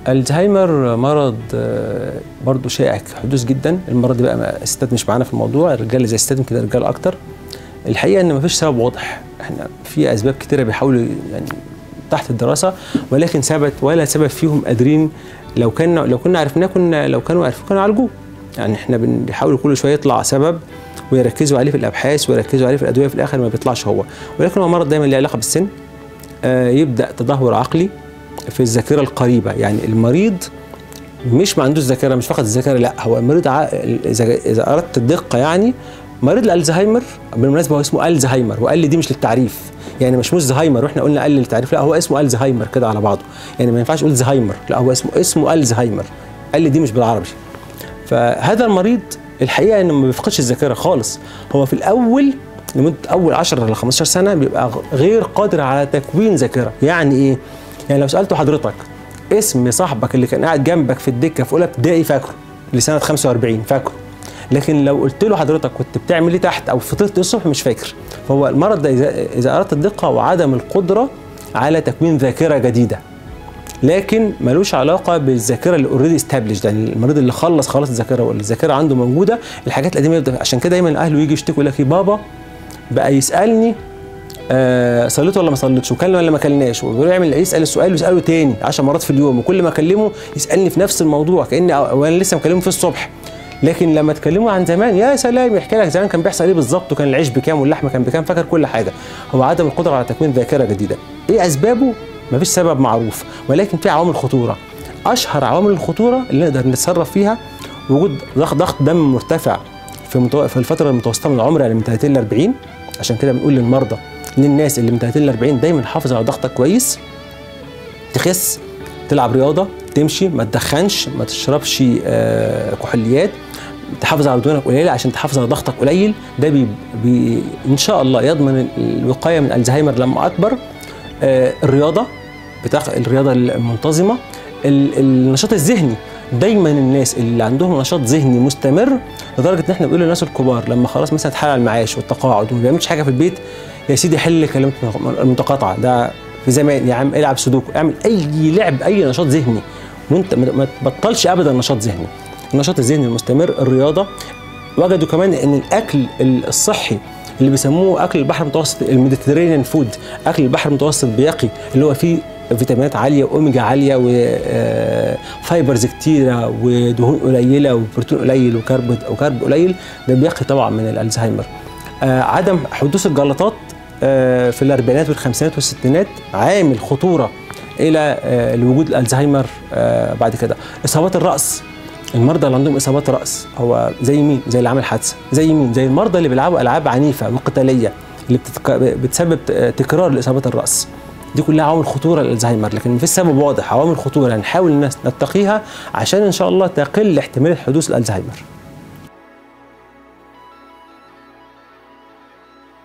الزهايمر مرض آه، برضه شائع حدوث جدا المرض ده بقى الستات مش معانا في الموضوع الرجال زي الستات يمكن الرجال اكتر الحقيقه ان مفيش سبب واضح احنا في اسباب كتيره بيحاولوا يعني تحت الدراسه ولكن ثبت ولا سبب فيهم قادرين لو كان لو كنا عرفناه كنا لو كانوا عرفوه كانوا عالجوه يعني احنا بنحاول كل شويه يطلع سبب ويركزوا عليه في الابحاث ويركزوا عليه في الادويه في الاخر ما بيطلعش هو ولكن هو مرض دايما له علاقه بالسن آه يبدا تدهور عقلي في الذاكره القريبه يعني المريض مش ما عندوش ذاكره مش فقط الذاكره لا هو المريض ع... اذا اذا اردت الدقه يعني مريض الالزهايمر بالمناسبه هو اسمه الزهايمر وقال لي دي مش للتعريف يعني مش مش زهايمر واحنا قلنا قال للتعريف لا هو اسمه الزهايمر كده على بعضه يعني ما ينفعش اقول زهايمر لا هو اسمه اسمه الزهايمر قال لي دي مش بالعربي فهذا المريض الحقيقه انه ما بيفقدش الذاكره خالص هو في الاول لمده اول 10 ل 15 سنه بيبقى غير قادر على تكوين ذاكره يعني ايه يعني لو سالته حضرتك اسم صاحبك اللي كان قاعد جنبك في الدكه في اولى ابتدائي فاكره لسنه 45 فاكره لكن لو قلت له حضرتك كنت بتعمل ايه تحت او فطرت ايه الصبح مش فاكر فهو المرض ده اذا اذا اردت الدقه وعدم القدره على تكوين ذاكره جديده لكن ملوش علاقه بالذاكره اللي اوريدي استابليشد يعني المريض اللي خلص خلاص الذاكره والذاكره عنده موجوده الحاجات القديمه يبدا عشان كده دايما اهله يجي يشتكوا يقول لك بابا بقى يسالني آه صليت ولا ما صليتش وكلنا ولا ما كلناش ويعمل يسال السؤال ويساله تاني 10 مرات في اليوم وكل ما اكلمه يسالني في نفس الموضوع كاني وانا لسه مكلمه في الصبح لكن لما تكلموا عن زمان يا سلام يحكي لك زمان كان بيحصل ايه بالظبط وكان العيش بكام واللحمه كان بكام فاكر كل حاجه هو عدم القدره على تكوين ذاكره جديده ايه اسبابه مفيش سبب معروف ولكن في عوامل خطوره اشهر عوامل الخطوره اللي نقدر نتصرف فيها وجود ضغط ضغط دم مرتفع في متو... في الفتره المتوسطه من العمر يعني من 30 ل 40 عشان كده بنقول للمرضى للناس اللي من 30 ل 40 دايما حافظ على ضغطك كويس تخس تلعب رياضه تمشي ما تدخنش ما تشربش آه كحوليات تحافظ على دهونك قليله عشان تحافظ على ضغطك قليل ده بي بي ان شاء الله يضمن الوقايه من الزهايمر لما اكبر آه الرياضه بتاخ... الرياضه المنتظمه ال... النشاط الذهني دايما الناس اللي عندهم نشاط ذهني مستمر لدرجه ان احنا بنقول للناس الكبار لما خلاص مثلا اتحال على المعاش والتقاعد وما بيعملش حاجه في البيت يا سيدي حل كلمات المتقاطعه ده في زمان يا عم العب سودوكو اعمل اي لعب اي نشاط ذهني وانت ما تبطلش ابدا نشاط ذهني النشاط الذهني المستمر الرياضه وجدوا كمان ان الاكل الصحي اللي بيسموه اكل البحر المتوسط الميديترينيان فود اكل البحر المتوسط بيقي اللي هو فيه فيتامينات عاليه واوميجا عاليه وفايبرز كتيره ودهون قليله وبروتين قليل وكرب وكرب قليل ده بيقي طبعا من الالزهايمر عدم حدوث الجلطات في الاربعينات والخمسينات والستينات عامل خطوره الى لوجود الالزهايمر بعد كده اصابات الراس المرضى اللي عندهم اصابات راس هو زي مين زي اللي عامل حادثه زي مين زي المرضى اللي بيلعبوا العاب عنيفه وقتاليه اللي بتتك... بتسبب تكرار لاصابات الراس دي كلها عوامل خطوره للالزهايمر لكن مفيش سبب واضح عوامل خطوره هنحاول يعني نتقيها عشان ان شاء الله تقل احتماليه حدوث الالزهايمر